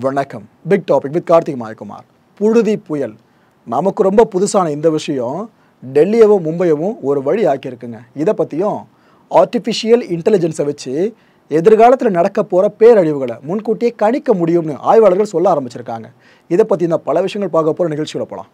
வணக்கம் big topic with Karthik Mayakumar புழுதி புயல் நமக்கு ரொம்ப புதுசான இந்த விஷயம் டெல்லியவும் மும்பையவும் ஒரு வழி ஆக்கியிருக்குங்க இதை பற்றியும் ஆர்டிஃபிஷியல் இன்டெலிஜென்ஸை வச்சு எதிர்காலத்தில் நடக்க போகிற பேரழிவுகளை முன்கூட்டியே கணிக்க முடியும்னு ஆய்வாளர்கள் சொல்ல ஆரம்பிச்சிருக்காங்க இதை பற்றி இந்த பல விஷயங்கள் பார்க்க போகிற நிகழ்ச்சியில் போகலாம்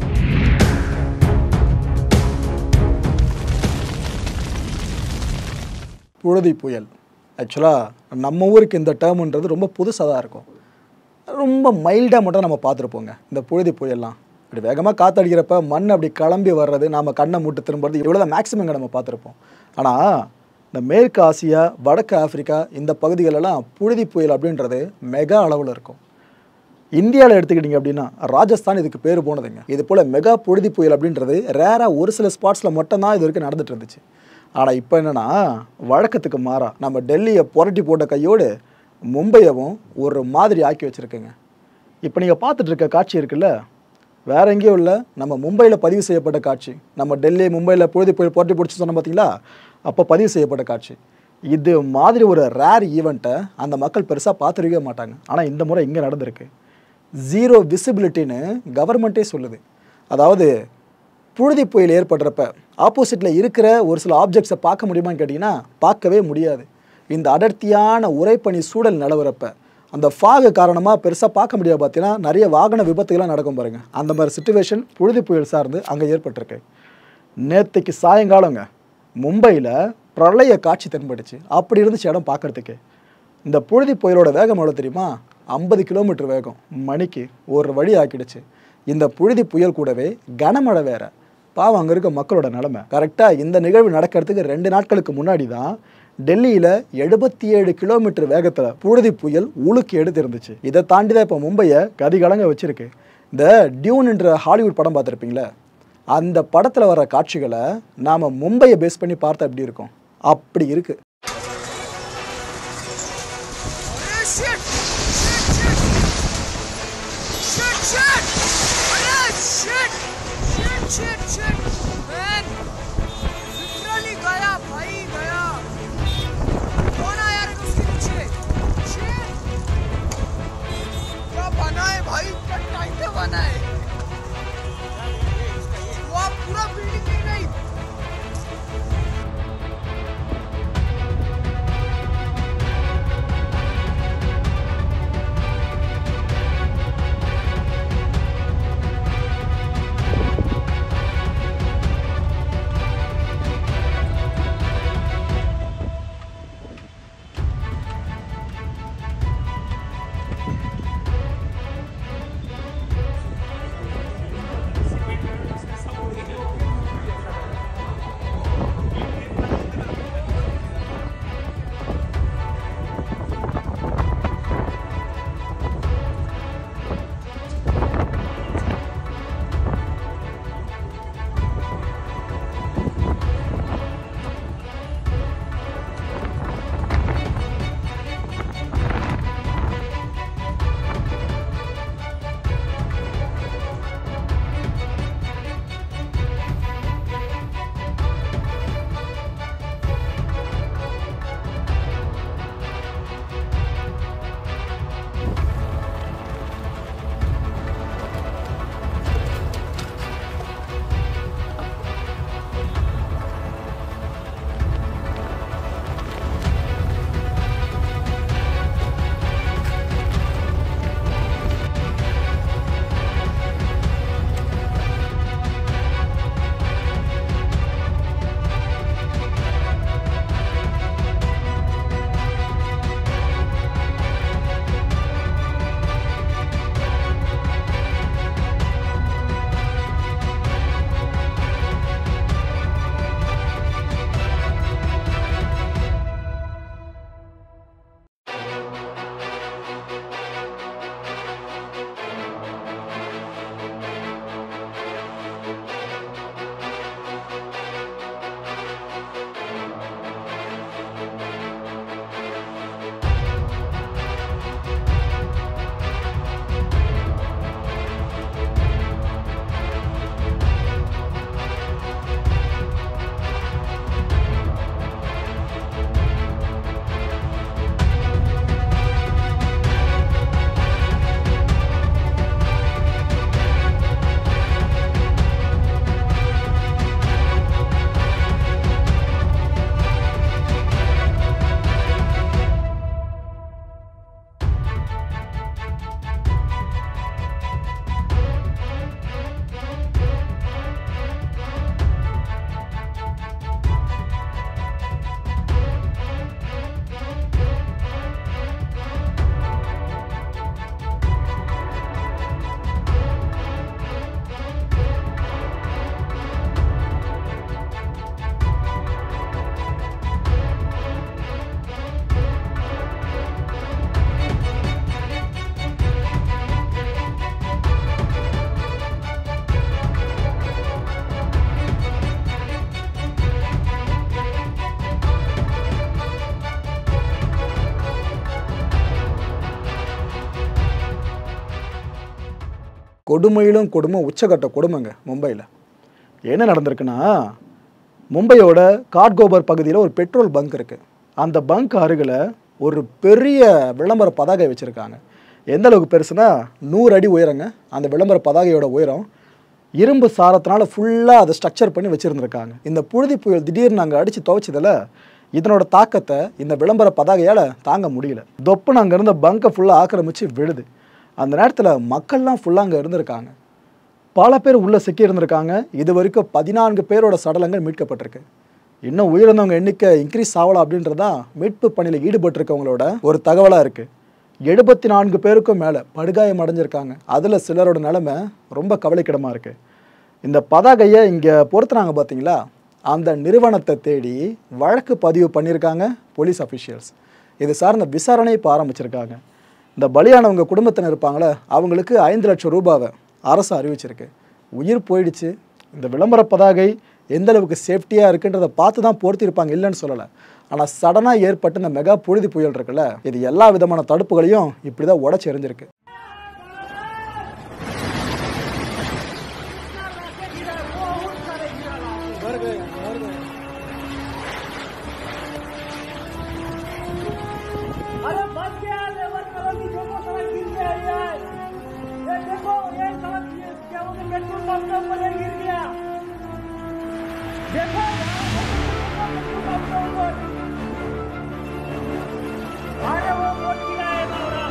புழுதி புயல் ஆக்சுவலாக நம்ம ஊருக்கு இந்த டேர்ம்ன்றது ரொம்ப புதுசாக தான் இருக்கும் ரொம்ப மைல்டாக மட்டும் நம்ம பார்த்துருப்போங்க இந்த புழுதி புயல்லாம் இப்படி வேகமாக காற்றடிக்கிறப்ப மண் அப்படி கிளம்பி வர்றது நாம் கண்ணை மூட்டு திரும்புறது இவ்வளோ தான் மேக்ஸிமம் இங்கே நம்ம பார்த்துருப்போம் ஆனால் இந்த மேற்கு ஆசியா வடக்கு ஆப்பிரிக்கா இந்த பகுதிகளெல்லாம் புழுதி புயல் அப்படின்றது மெகா அளவில் இருக்கும் இந்தியாவில் எடுத்துக்கிட்டிங்க அப்படின்னா ராஜஸ்தான் இதுக்கு பேர் போனதுங்க இது போல் மெகா புழுதி புயல் அப்படின்றது ரேராக ஒரு சில ஸ்பாட்ஸில் மட்டும்தான் இது வரைக்கும் நடந்துட்டு இருந்துச்சு ஆனால் இப்போ என்னென்னா வழக்கத்துக்கு மாறா நம்ம டெல்லியை புரட்டி போட்ட கையோடு மும்பையவும் ஒரு மாதிரி ஆக்கி வச்சுருக்குங்க இப்போ நீங்கள் பார்த்துட்டு இருக்க காட்சி இருக்குல்ல வேற எங்கேயும் இல்லை நம்ம மும்பையில் பதிவு செய்யப்பட்ட காட்சி நம்ம டெல்லி மும்பையில் புழுதி புயல் புரட்டி பிடிச்சி சொன்னோம் பார்த்தீங்களா அப்போ பதிவு செய்யப்பட்ட காட்சி இது மாதிரி ஒரு ரேர் ஈவெண்ட்டை அந்த மக்கள் பெருசாக பார்த்துருக்கவே மாட்டாங்க ஆனால் இந்த முறை இங்கே நடந்திருக்கு ஜீரோ விசிபிலிட்டின்னு கவர்மெண்ட்டே சொல்லுது அதாவது புழுதி புயல் ஏற்படுறப்ப ஆப்போசிட்டில் இருக்கிற ஒரு சில ஆப்ஜெக்ட்ஸை பார்க்க முடியுமான்னு கேட்டிங்கன்னா பார்க்கவே முடியாது இந்த அடர்த்தியான உரைப்பனி சூழல் நிலவரப்ப அந்த ஃபாகு காரணமாக பெருசாக பார்க்க முடியாது பார்த்தீங்கன்னா நிறைய வாகன விபத்துகள்லாம் நடக்கும் பாருங்க அந்த மாதிரி சுச்சுவேஷன் புழுதி புயல் சார்ந்து அங்கே ஏற்பட்டிருக்கு நேற்றுக்கு சாயங்காலங்க மும்பையில் பிரளய காட்சி தென்பட்டுச்சு அப்படி இருந்துச்சு இடம் பார்க்கறதுக்கு இந்த புழுதி புயலோட வேகம் எவ்வளோ தெரியுமா ஐம்பது கிலோமீட்டர் வேகம் மணிக்கு ஒரு வழி ஆக்கிடுச்சு இந்த புழுதி புயல் கூடவே கனமழை வேற பாவம் அங்கே இருக்க மக்களோட நிலமை கரெக்டாக இந்த நிகழ்வு நடக்கிறதுக்கு ரெண்டு நாட்களுக்கு முன்னாடி தான் டெல்லியில் எழுபத்தி ஏழு கிலோமீட்டர் வேகத்தில் புழுதி புயல் உலுக்கி எடுத்து இருந்துச்சு இதை தாண்டி தான் இப்போ மும்பையை கதிகலங்க வச்சிருக்கு இந்த டியூன்ன்ற ஹாலிவுட் படம் பார்த்துருப்பீங்களே அந்த படத்தில் வர காட்சிகளை நாம் மும்பையை பேஸ் பண்ணி பார்த்தா எப்படி இருக்கும் அப்படி இருக்கு अरे shit! Shit, shit! Shit, shit! अरे shit! Shit, shit, shit! Man! Literally गया भाई गया कौन आया रे उसके पीछे Shit! क्या बना है भाई क्या टाइट बना है वो आप पूरा बिल्डिंग नहीं नहीं கொடுமையிலும் கொடுமை உச்சக்கட்ட கொடுமைங்க மும்பையில் என்ன நடந்திருக்குன்னா மும்பையோட காட்கோபர் பகுதியில் ஒரு பெட்ரோல் பங்க் இருக்குது அந்த பங்க் அருகில் ஒரு பெரிய விளம்பர பதாகை வச்சுருக்காங்க எந்த அளவுக்கு பெருசுனா நூறு அடி உயரங்க அந்த விளம்பர பதாகையோட உயரம் இரும்பு சாரத்தினால ஃபுல்லாக அதை ஸ்ட்ரக்சர் பண்ணி வச்சுருந்துருக்காங்க இந்த புழுதி புயல் திடீர்னு நாங்கள் அடித்து துவைச்சதில் இதனோட தாக்கத்தை இந்த விளம்பர பதாகையால் தாங்க முடியல தொப்புன்னு அங்கே இருந்த பங்கை ஃபுல்லாக ஆக்கிரமிச்சு விழுது அந்த நேரத்தில் மக்கள்லாம் ஃபுல்லாக அங்கே இருந்திருக்காங்க பல பேர் உள்ளே சிக்கி இருந்திருக்காங்க இது வரைக்கும் பதினான்கு பேரோட சடலங்கள் மீட்கப்பட்டிருக்கு இன்னும் உயிரிழந்தவங்க எண்ணிக்கை இன்க்ரீஸ் ஆகலாம் அப்படின்றதான் மீட்பு பணியில் ஈடுபட்டிருக்கவங்களோட ஒரு தகவலாக இருக்குது எழுபத்தி நான்கு பேருக்கும் மேலே படுகாயம் அடைஞ்சிருக்காங்க அதில் சிலரோட நிலைமை ரொம்ப கவலைக்கிடமாக இருக்குது இந்த பதாகையை இங்கே பொறுத்துனாங்க பார்த்தீங்களா அந்த நிறுவனத்தை தேடி வழக்கு பதிவு பண்ணியிருக்காங்க போலீஸ் அஃபிஷியல்ஸ் இது சார்ந்த விசாரணை இப்போ ஆரம்பிச்சிருக்காங்க இந்த பலியானவங்க குடும்பத்தினர் இருப்பாங்களே அவங்களுக்கு ஐந்து லட்சம் ரூபாவை அரசு அறிவிச்சிருக்கு உயிர் போயிடுச்சு இந்த விளம்பர பதாகை எந்த அளவுக்கு சேஃப்டியாக இருக்குன்றதை பார்த்து தான் பொருத்திருப்பாங்க இல்லைன்னு சொல்லலை ஆனால் சடனாக ஏற்பட்ட இந்த மெகா புழுதி புயல் இருக்குல்ல இது எல்லா விதமான தடுப்புகளையும் இப்படி தான் உடச்சி எறிஞ்சிருக்கு अरे बच गया लेबर कलर की देखो सड़क गिर गया यार ये देखो ये सड़क ये क्या बोलते पेट्रोल पंप के ऊपर ये गिर गया देखो यार, पेट्रोल पंप के ऊपर अरे वो बोट गिरा है बावरा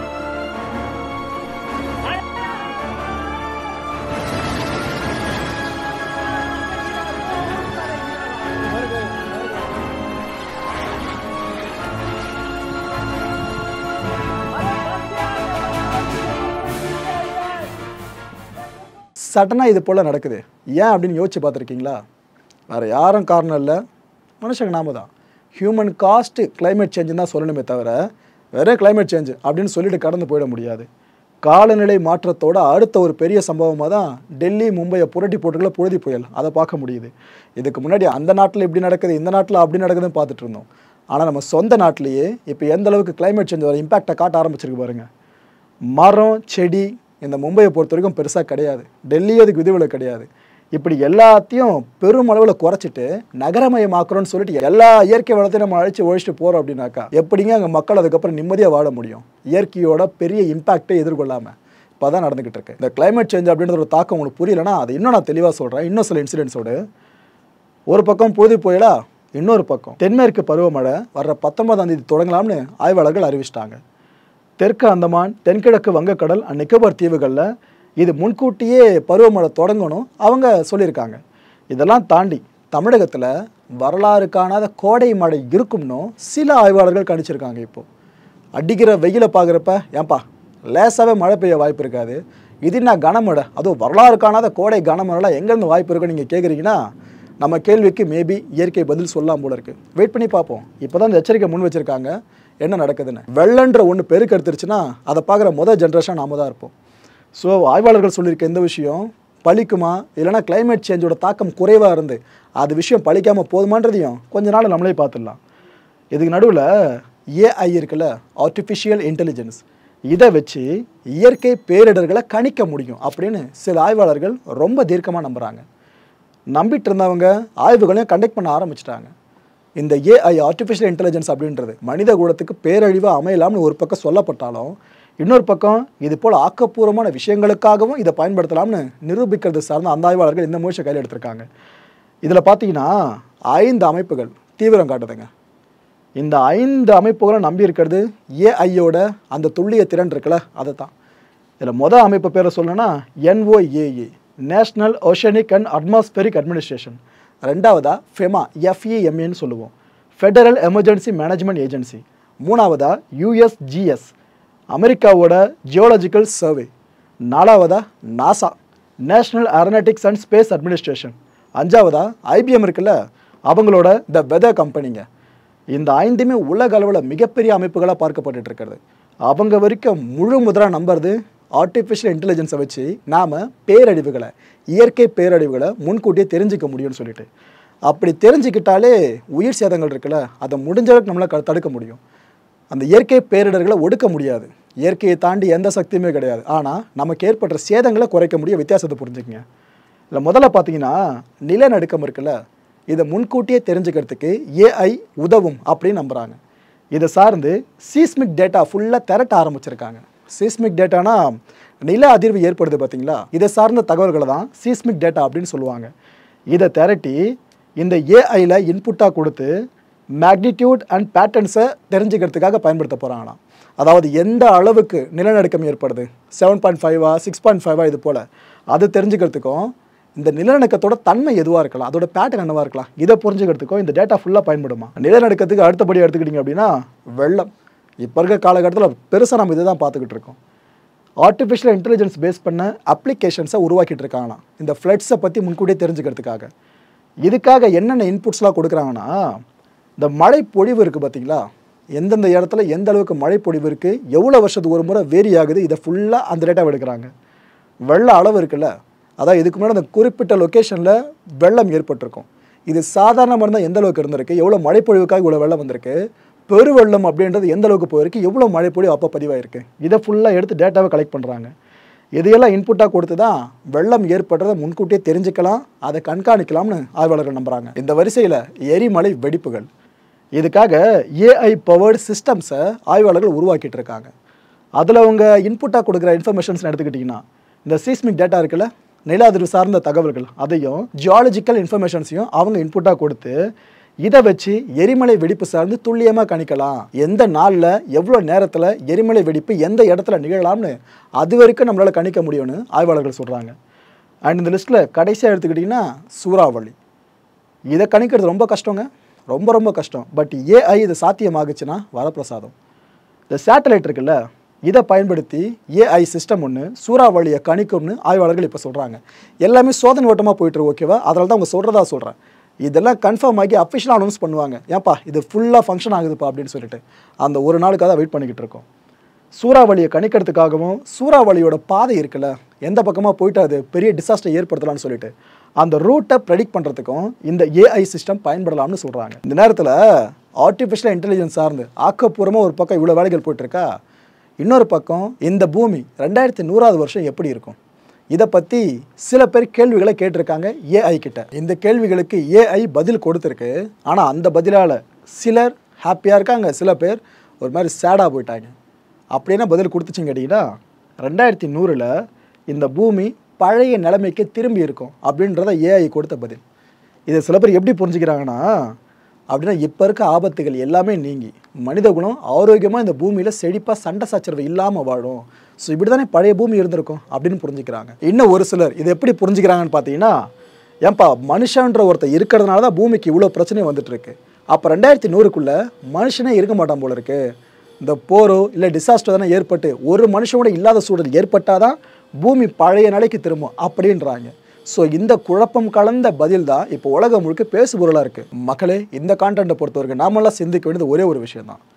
சடனாக இது போல் நடக்குது ஏன் அப்படின்னு யோசிச்சு பார்த்துருக்கீங்களா வேறு யாரும் காரணம் இல்லை மனுஷங்க நாம தான் ஹியூமன் காஸ்ட் climate சேஞ்சுன்னு தான் சொல்லணுமே தவிர வேற climate சேஞ்ச் அப்படின்னு சொல்லிட்டு கடந்து போயிட முடியாது காலநிலை மாற்றத்தோட அடுத்த ஒரு பெரிய சம்பவமாக தான் டெல்லி மும்பையை புரட்டி போட்டுக்கல புழுதி புயல் அதை பார்க்க முடியுது இதுக்கு முன்னாடி அந்த நாட்டில் இப்படி நடக்குது இந்த நாட்டில் அப்படி நடக்குதுன்னு பார்த்துட்டு இருந்தோம் ஆனால் நம்ம சொந்த நாட்டிலேயே இப்போ எந்த அளவுக்கு climate சேஞ்ச் வர இம்பாக்டை காட்ட ஆரம்பிச்சிருக்கு பாருங்க மரம் செடி இந்த மும்பையை பொறுத்த வரைக்கும் பெருசாக கிடையாது டெல்லியும் அதுக்கு விதிவிலக்கு கிடையாது இப்படி எல்லாத்தையும் பெருமளவில் குறைச்சிட்டு நகரமயமாக்குறோம்னு சொல்லிட்டு எல்லா இயற்கை வளத்தையும் நம்ம அழிச்சு ஒழிச்சிட்டு போகிறோம் அப்படின்னாக்கா எப்படிங்க அங்கே மக்கள் அதுக்கப்புறம் நிம்மதியாக வாழ முடியும் இயற்கையோட பெரிய இம்பாக்டை எதிர்கொள்ளாமல் இப்போ தான் நடந்துக்கிட்டு இருக்கு இந்த climate சேஞ்ச் அப்படின்ற ஒரு தாக்கம் உங்களுக்கு புரியலன்னா அதை இன்னும் நான் தெளிவாக சொல்கிறேன் இன்னும் சில இன்சிடென்ட்ஸோடு ஒரு பக்கம் பொழுது புயலா இன்னொரு பக்கம் தென்மேற்கு பருவமழை வர்ற பத்தொன்பதாம் தேதி தொடங்கலாம்னு ஆய்வாளர்கள் அறிவிச்சிட்டாங்க தெற்கு அந்தமான் தென்கிழக்கு வங்கக்கடல் and நிக்கோபார் தீவுகளில் இது முன்கூட்டியே பருவமழை தொடங்கணும் அவங்க சொல்லியிருக்காங்க இதெல்லாம் தாண்டி தமிழகத்தில் வரலாறு காணாத கோடை மழை இருக்கும்னும் சில ஆய்வாளர்கள் கணிச்சிருக்காங்க இப்போ அடிக்கிற வெயிலை பார்க்குறப்ப ஏன்பா லேசாகவே மழை பெய்ய வாய்ப்பு இருக்காது இது என்ன கனமழை அதுவும் வரலாறு காணாத கோடை கனமழைலாம் எங்கேருந்து வாய்ப்பு இருக்குன்னு நீங்கள் கேட்குறீங்கன்னா நம்ம கேள்விக்கு மேபி இயற்கை பதில் சொல்லலாம் போல இருக்கு வெயிட் பண்ணி பார்ப்போம் இப்போ தான் இந்த எச்சரிக்கை முன் வச்சிருக்காங்க என்ன நடக்குதுன்னு வெள்ளன்ற ஒன்று பெருக்கெடுத்துருச்சுன்னா அதை பார்க்குற முதல் ஜென்ரேஷன் நாம தான் இருப்போம் ஸோ ஆய்வாளர்கள் சொல்லியிருக்க இந்த விஷயம் பழிக்குமா இல்லைனா climate சேஞ்சோட தாக்கம் குறைவாக இருந்து அது விஷயம் பழிக்காமல் போதுமான்றதையும் கொஞ்ச நாள் நம்மளே பார்த்துடலாம் இதுக்கு நடுவில் ஏஐ இருக்குல்ல ஆர்டிஃபிஷியல் இன்டெலிஜென்ஸ் இதை வச்சு இயற்கை பேரிடர்களை கணிக்க முடியும் அப்படின்னு சில ஆய்வாளர்கள் ரொம்ப தீர்க்கமாக நம்புகிறாங்க நம்பிட்டு இருந்தவங்க ஆய்வுகளையும் கண்டக்ட் பண்ண ஆரம்பிச்சிட்டாங்க இந்த ஏஐ ஆர்டிஃபிஷியல் இன்டெலிஜென்ஸ் அப்படின்றது மனித குலத்துக்கு பேரழிவாக அமையலாம்னு ஒரு பக்கம் சொல்லப்பட்டாலும் இன்னொரு பக்கம் இது போல் ஆக்கப்பூர்வமான விஷயங்களுக்காகவும் இதை பயன்படுத்தலாம்னு நிரூபிக்கிறது சார்ந்த அந்த ஆய்வாளர்கள் இந்த முயற்சியை கையில் எடுத்திருக்காங்க இதில் பார்த்தீங்கன்னா ஐந்து அமைப்புகள் தீவிரம் காட்டுதுங்க இந்த ஐந்து அமைப்புகளும் நம்பி இருக்கிறது ஏஐயோட அந்த துல்லிய திறன் இருக்குல்ல அதை தான் இதில் மொதல் அமைப்பு பேரை சொல்லணும்னா NOAA national oceanic and atmospheric administration ரெண்டாவதா ஃபெமா எஃப்இஎம்ஏன்னு சொல்லுவோம் ஃபெடரல் எமர்ஜென்சி மேனேஜ்மெண்ட் ஏஜென்சி மூணாவதா யூஎஸ்ஜிஎஸ் அமெரிக்காவோட ஜியோலாஜிக்கல் சர்வே நாலாவதா NASA national aeronautics and space administration அஞ்சாவதா ஐபிஎம் இருக்குல்ல அவங்களோட த வெதர் கம்பெனிங்க இந்த ஐந்துமே உலக அளவில் மிகப்பெரிய அமைப்புகளாக பார்க்கப்பட்டுட்டு இருக்கிறது அவங்க வரைக்கும் முழு முதலாக நம்புறது ஆர்டிஃபிஷியல் இன்டெலிஜென்ஸை வச்சு நாம் பேரழிவுகளை இயற்கை பேரழிவுகளை முன்கூட்டியே தெரிஞ்சுக்க முடியும்னு சொல்லிட்டு அப்படி தெரிஞ்சுக்கிட்டாலே உயிர் சேதங்கள் இருக்குல்ல அதை முடிஞ்ச அளவுக்கு நம்மளால் க- தடுக்க முடியும் அந்த இயற்கை பேரிடர்களை ஒடுக்க முடியாது இயற்கையை தாண்டி எந்த சக்தியுமே கிடையாது ஆனால் நமக்கு ஏற்படுற சேதங்களை குறைக்க முடிய வித்தியாசத்தை புரிஞ்சுக்கங்க இல்லை முதல்ல பார்த்தீங்கன்னா நிலநடுக்கம் இருக்குல்ல இதை முன்கூட்டியே தெரிஞ்சுக்கிறதுக்கு ஏஐ உதவும் அப்படின்னு நம்புகிறாங்க இதை சார்ந்து சீஸ்மிக் டேட்டா ஃபுல்லாக திரட்ட ஆரம்பிச்சிருக்காங்க சீஸ்மிக் டேட்டானா நில அதிர்வு ஏற்படுது பார்த்தீங்களா இதை சார்ந்த தகவல்களை தான் சீஸ்மிக் டேட்டா அப்படின்னு சொல்லுவாங்க இதை திரட்டி இந்த ஏஐயில் இன்புட்டாக கொடுத்து மேக்னிடியூட் அண்ட் பேட்டர்ன்ஸை தெரிஞ்சுக்கிறதுக்காக பயன்படுத்த போகிறாங்களாம் அதாவது எந்த அளவுக்கு நிலநடுக்கம் ஏற்படுது செவன் பாயிண்ட் ஃபைவா சிக்ஸ் பாயிண்ட் ஃபைவா இது போல் அது தெரிஞ்சுக்கிறதுக்கும் இந்த நிலநடுக்கத்தோட தன்மை எதுவாக இருக்கலாம் அதோட பேட்டர்ன் என்னவாக இருக்கலாம் இதை புரிஞ்சுக்கிறதுக்கும் இந்த டேட்டா ஃபுல்லாக பயன்படுமா நிலநடுக்கத்துக்கு அடுத்தபடி எடுத்துக்கிட்டிங்க அப்படின்னா வெள்ளம் இப்போ இருக்க காலகட்டத்தில் பெருசாக நம்ம இதை தான் பார்த்துக்கிட்டு இருக்கோம் ஆர்டிஃபிஷியல் இன்டெலிஜென்ஸ் பேஸ் பண்ண அப்ளிகேஷன்ஸை உருவாக்கிட்டு இருக்காங்களாம் இந்த ஃப்ளட்ஸை பற்றி முன்கூட்டியே தெரிஞ்சுக்கிறதுக்காக இதுக்காக என்னென்ன இன்புட்ஸ்லாம் கொடுக்குறாங்கன்னா இந்த மழை பொழிவு இருக்குது பார்த்தீங்களா எந்தெந்த இடத்துல எந்த அளவுக்கு மழை பொழிவு இருக்குது எவ்வளோ வருஷத்துக்கு ஒரு முறை வேரி ஆகுது இதை ஃபுல்லாக அந்த டேட்டாவை எடுக்கிறாங்க வெள்ள அளவு இருக்குல்ல அதான் இதுக்கு முன்னாடி அந்த குறிப்பிட்ட லொக்கேஷனில் வெள்ளம் ஏற்பட்டிருக்கும் இது சாதாரணமாக இருந்தால் எந்த அளவுக்கு இருந்திருக்கு எவ்வளோ மழைப்பொழிவுக்காக இவ்வளோ வெள்ளம் வந்திருக்கு பெருவெள்ளம் அப்படின்றது எந்த அளவுக்கு போயிருக்கு எவ்வளோ மழைப்பொழிவு அப்போ பதிவாயிருக்கு இதை ஃபுல்லாக எடுத்து டேட்டாவை கலெக்ட் பண்ணுறாங்க இதையெல்லாம் இன்புட்டாக கொடுத்து தான் வெள்ளம் ஏற்படுறதை முன்கூட்டியே தெரிஞ்சுக்கலாம் அதை கண்காணிக்கலாம்னு ஆய்வாளர்கள் நம்புகிறாங்க இந்த வரிசையில் எரிமலை வெடிப்புகள் இதுக்காக ஏஐ பவர்டு சிஸ்டம்ஸை ஆய்வாளர்கள் உருவாக்கிட்டு இருக்காங்க அதில் அவங்க இன்புட்டாக கொடுக்குற இன்ஃபர்மேஷன்ஸ் எடுத்துக்கிட்டிங்கன்னா இந்த சீஸ்மிக் டேட்டா இருக்குல்ல நில அதிர்வு சார்ந்த தகவல்கள் அதையும் ஜியாலஜிக்கல் இன்ஃபர்மேஷன்ஸையும் அவங்க இன்புட்டாக கொடுத்து இதை வச்சு எரிமலை வெடிப்பு சார்ந்து துல்லியமாக கணிக்கலாம் எந்த நாளில் எவ்வளோ நேரத்தில் எரிமலை வெடிப்பு எந்த இடத்துல நிகழலாம்னு அது வரைக்கும் நம்மளால் கணிக்க முடியும்னு ஆய்வாளர்கள் சொல்கிறாங்க அண்ட் இந்த லிஸ்ட்டில் கடைசியாக எடுத்துக்கிட்டிங்கன்னா சூறாவளி இதை கணிக்கிறது ரொம்ப கஷ்டங்க ரொம்ப ரொம்ப கஷ்டம் பட் ஏஐ இது சாத்தியமாகுச்சுன்னா வரப்பிரசாதம் இந்த சேட்டலைட் இருக்குல்ல இதை பயன்படுத்தி ஏஐ சிஸ்டம் ஒன்று சூறாவளியை கணிக்கும்னு ஆய்வாளர்கள் இப்போ சொல்கிறாங்க எல்லாமே சோதனை ஓட்டமாக போயிட்டுருக்கு ஓகேவா அதனால தான் அவங்க சொல்கிறதா சொல்கிறேன் இதெல்லாம் கன்ஃபார்ம் ஆகி அஃபிஷியலாக அனௌன்ஸ் பண்ணுவாங்க ஏன்ப்பா இது ஃபுல்லாக ஃபங்க்ஷன் ஆகுதுப்பா அப்படின்னு சொல்லிட்டு அந்த ஒரு நாளுக்காக தான் வெயிட் பண்ணிக்கிட்டு இருக்கோம் சூறாவளியை கணிக்கிறதுக்காகவும் சூறாவளியோட பாதை இருக்குல்ல எந்த பக்கமாக போயிட்டு அது பெரிய டிசாஸ்டர் ஏற்படுத்தலாம்னு சொல்லிட்டு அந்த ரூட்டை ப்ரெடிக்ட் பண்ணுறதுக்கும் இந்த ஏஐ சிஸ்டம் பயன்படலாம்னு சொல்கிறாங்க இந்த நேரத்தில் ஆர்டிஃபிஷியல் இன்டெலிஜென்ஸ் சார்ந்து ஆக்கப்பூர்வமாக ஒரு பக்கம் இவ்வளோ வேலைகள் போயிட்டுருக்கா இன்னொரு பக்கம் இந்த பூமி ரெண்டாயிரத்தி நூறாவது வருஷம் எப்படி இருக்கும் இதை பற்றி சில பேர் கேள்விகளை கேட்டிருக்காங்க ஏஐ கிட்ட இந்த கேள்விகளுக்கு ஏஐ பதில் கொடுத்துருக்கு ஆனால் அந்த பதிலால் சிலர் ஹாப்பியாக இருக்காங்க சில பேர் ஒரு மாதிரி சேடாக போயிட்டாங்க அப்படின்னா பதில் கொடுத்துச்சிங்க கேட்டிங்கன்னா ரெண்டாயிரத்தி நூறில் இந்த பூமி பழைய நிலைமைக்கு திரும்பி இருக்கும் அப்படின்றத ஏஐ கொடுத்த பதில் இதை சில பேர் எப்படி புரிஞ்சுக்கிறாங்கன்னா அப்படின்னா இப்போ இருக்க ஆபத்துகள் எல்லாமே நீங்கி மனித குலம் ஆரோக்கியமாக இந்த பூமியில் செழிப்பாக சண்டை சச்சரவு இல்லாமல் வாழும் ஸோ இப்படி தானே பழைய பூமி இருந்திருக்கும் அப்படின்னு புரிஞ்சுக்கிறாங்க இன்னும் ஒரு சிலர் இதை எப்படி புரிஞ்சுக்கிறாங்கன்னு பார்த்தீங்கன்னா ஏன்பா மனுஷன்ற ஒருத்தர் இருக்கிறதுனால தான் பூமிக்கு இவ்வளோ பிரச்சனை வந்துட்டு இருக்கு அப்போ ரெண்டாயிரத்தி நூறுக்குள்ளே மனுஷனே இருக்க மாட்டான் போல இருக்கு இந்த போரோ இல்லை டிசாஸ்டர் தானே ஏற்பட்டு ஒரு மனுஷனோட இல்லாத சூழல் ஏற்பட்டால் தான் பூமி பழைய நிலைக்கு திரும்பும் அப்படின்றாங்க ஸோ இந்த குழப்பம் கலந்த பதில் தான் இப்போ உலகம் முழுக்க பேசுபொருளாக இருக்குது மக்களே இந்த கான்டென்ட்டை பொறுத்தவரைக்கும் நாமெல்லாம் சிந்திக்க வேண்டியது ஒரே ஒரு விஷயம் தான்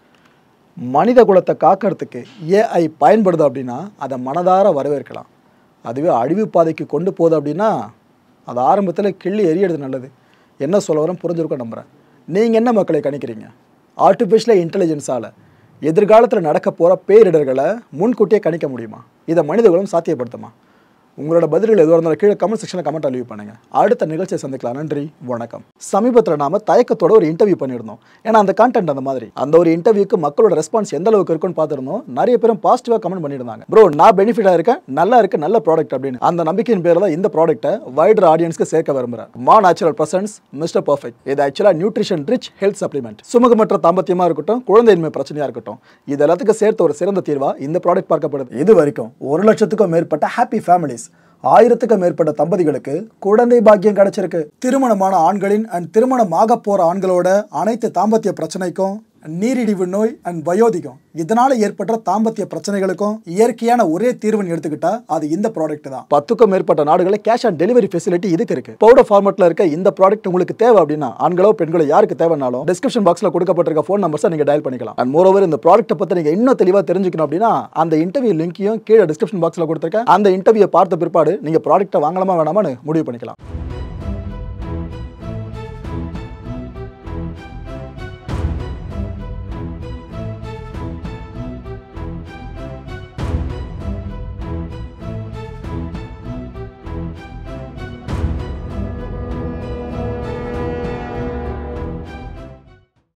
மனித குலத்தை காக்கிறதுக்கு ஏஐ பயன்படுது அப்படின்னா அதை மனதார வரவேற்கலாம் அதுவே அழிவு பாதைக்கு கொண்டு போகுது அப்படின்னா அது ஆரம்பத்தில் கிள்ளி எறியறது நல்லது என்ன சொல்ல வரேன் புரிஞ்சிருக்கும் நம்புகிறேன் நீங்கள் என்ன மக்களை கணிக்கிறீங்க ஆர்டிஃபிஷியல் இன்டெலிஜென்ஸால் எதிர்காலத்தில் நடக்க போகிற பேரிடர்களை முன்கூட்டியே கணிக்க முடியுமா இதை மனிதகுலம் சாத்தியப்படுத்துமா உங்களோட பதில்கள் எதுவாக இருந்தாலும் கீழே கமெண்ட் செக்ஷனில் கமெண்ட் லீவ் பண்ணுங்க அடுத்த நிகழ்ச்சியை சந்திக்கலாம் நன்றி வணக்கம் சமீபத்தில் நாம தயக்கத்தோட ஒரு இன்டர்வியூ பண்ணியிருந்தோம் ஏன்னா அந்த கான்டென்ட் அந்த மாதிரி அந்த ஒரு இன்டர்வியூக்கு மக்களோட ரெஸ்பான்ஸ் எந்த அளவுக்கு இருக்குன்னு பார்த்துருந்தோம் நிறைய பேரும் பாசிட்டிவாக கமெண்ட் பண்ணியிருந்தாங்க ப்ரோ நான் பெனிஃபிட்டாக இருக்கேன் நல்லா இருக்கு நல்ல ப்ராடக்ட் அப்படின்னு அந்த நம்பிக்கையின் பேரில் தான் இந்த ப்ராடக்ட்டை வைடர் ஆடியன்ஸ்க்கு சேர்க்க விரும்புகிறேன் மா நேச்சுரல் பிரசன்ஸ் மிஸ்டர் பர்ஃபெக்ட் இது ஆக்சுவலாக நியூட்ரிஷன் ரிச் ஹெல்த் சப்ளிமெண்ட் சுமூகமற்ற தாம்பத்தியமாக இருக்கட்டும் குழந்தையின்மை பிரச்சனையாக இருக்கட்டும் இது எல்லாத்துக்கும் சேர்த்து ஒரு சிறந்த தீர்வா இந்த ப்ராடக்ட் பார்க்கப்படுது இது வரைக்கும் ஒரு லட்சத்துக்கும் மேற்பட்ட ஹாப்பி ஃபேமிலிஸ் ஆயிரத்துக்கும் மேற்பட்ட தம்பதிகளுக்கு குழந்தை பாக்கியம் கிடைச்சிருக்கு திருமணமான ஆண்களின் அண்ட் திருமணம் ஆக போற ஆண்களோட அனைத்து தாம்பத்திய பிரச்சனைக்கும் நீரிழிவு நோய் அண்ட் வயோதிகம் இதனால ஏற்பட்ட தாம்பத்திய பிரச்சனைகளுக்கும் இயற்கையான ஒரே தீர்வுன்னு எடுத்துக்கிட்டா அது இந்த ப்ராடக்ட் தான் பத்துக்கும் மேற்பட்ட நாடுகளில் கேஷ் ஆன் டெலிவரி ஃபெசிலிட்டி இதுக்கு இருக்கு பவுடர் ஃபார்மட்ல இருக்க இந்த ப்ராடக்ட் உங்களுக்கு தேவை அப்படின்னா ஆண்களோ பெண்களோ யாருக்கு தேவைனாலும் டிஸ்கிரிப்ஷன் பாக்ஸ்ல கொடுக்கப்பட்டிருக்க ஃபோன் நம்பர்ஸை நீங்க டயல் பண்ணிக்கலாம் அண்ட் மோரோவர் இந்த ப்ராடக்ட்டை பத்தி நீங்க இன்னும் தெளிவா தெரிஞ்சுக்கணும் அப்படின்னா அந்த இன்டர்வியூ லிங்கையும் கீழே டிஸ்கிரிப்ஷன் பாக்ஸ்ல கொடுத்துருக்கேன் அந்த இன்டர்வியூ பார்த்த பிற்பாடு நீங்க ப்ராடக்ட்டை வாங்கலாமா வேணாமான்னு முடிவு பண்ணிக்கலாம்